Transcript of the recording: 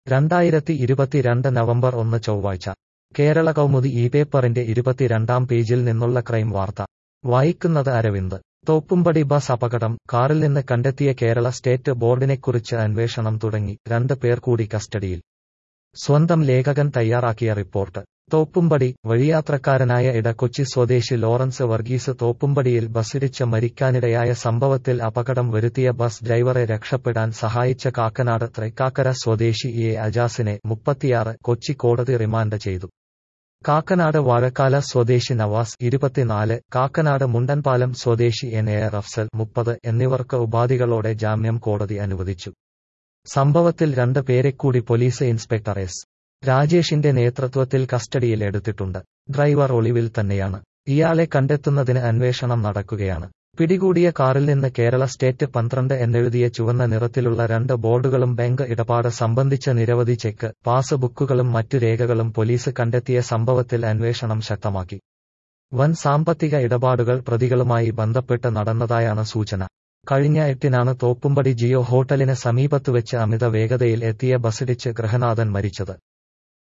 രണ്ടായിരത്തി ഇരുപത്തിരണ്ട് നവംബർ ഒന്ന് ചൊവ്വാഴ്ച കേരള കൗമുദി ഈ പേപ്പറിന്റെ ഇരുപത്തിരണ്ടാം പേജിൽ നിന്നുള്ള ക്രൈം വാർത്ത വായിക്കുന്നത് അരവിന്ദ് തോപ്പുംപടി ബസ് അപകടം കാറിൽ നിന്ന് കണ്ടെത്തിയ കേരള സ്റ്റേറ്റ് ബോർഡിനെക്കുറിച്ച് അന്വേഷണം തുടങ്ങി രണ്ട് പേർ കൂടി കസ്റ്റഡിയിൽ സ്വന്തം ലേഖകൻ തയ്യാറാക്കിയ റിപ്പോർട്ട് തോപ്പുംപടി വഴിയാത്രക്കാരനായ ഇടക്കൊച്ചി സ്വദേശി ലോറൻസ് വർഗീസ് തോപ്പുംപടിയിൽ ബസ്സിടിച്ച് മരിക്കാനിടയായ സംഭവത്തിൽ അപകടം വരുത്തിയ ബസ് ഡ്രൈവറെ രക്ഷപ്പെടാൻ സഹായിച്ച കാക്കനാട് തൃക്കാക്കര സ്വദേശി എ അജാസിനെ മുപ്പത്തിയാറ് കൊച്ചി കോടതി റിമാൻഡ് ചെയ്തു കാക്കനാട് വാഴക്കാല സ്വദേശി നവാസ് ഇരുപത്തിനാല് കാക്കനാട് മുണ്ടൻപാലം സ്വദേശി എൻ എ റഫ്സൽ മുപ്പത് എന്നിവർക്ക് ഉപാധികളോടെ ജാമ്യം കോടതി അനുവദിച്ചു സംഭവത്തിൽ രണ്ട് പേരെക്കൂടി പോലീസ് ഇൻസ്പെക്ടർ എസ് രാജേഷിന്റെ നേതൃത്വത്തിൽ കസ്റ്റഡിയിൽ എടുത്തിട്ടുണ്ട് ഡ്രൈവർ ഒളിവിൽ തന്നെയാണ് ഇയാളെ കണ്ടെത്തുന്നതിന് അന്വേഷണം നടക്കുകയാണ് പിടികൂടിയ കാറിൽ നിന്ന് കേരള സ്റ്റേറ്റ് പന്ത്രണ്ട് എന്നെഴുതിയ ചുവന്ന നിറത്തിലുള്ള രണ്ട് ബോർഡുകളും ബാങ്ക് ഇടപാട് സംബന്ധിച്ച നിരവധി ചെക്ക് പാസ് ബുക്കുകളും മറ്റു രേഖകളും പോലീസ് കണ്ടെത്തിയ സംഭവത്തിൽ അന്വേഷണം ശക്തമാക്കി വൻ സാമ്പത്തിക ഇടപാടുകൾ പ്രതികളുമായി ബന്ധപ്പെട്ട് നടന്നതായാണ് സൂചന കഴിഞ്ഞ എട്ടിനാണ് തോപ്പുംപടി ജിയോ ഹോട്ടലിന് സമീപത്തുവെച്ച് അമിത വേഗതയിൽ എത്തിയ ബസ്സിടിച്ച് ഗൃഹനാഥൻ മരിച്ചത്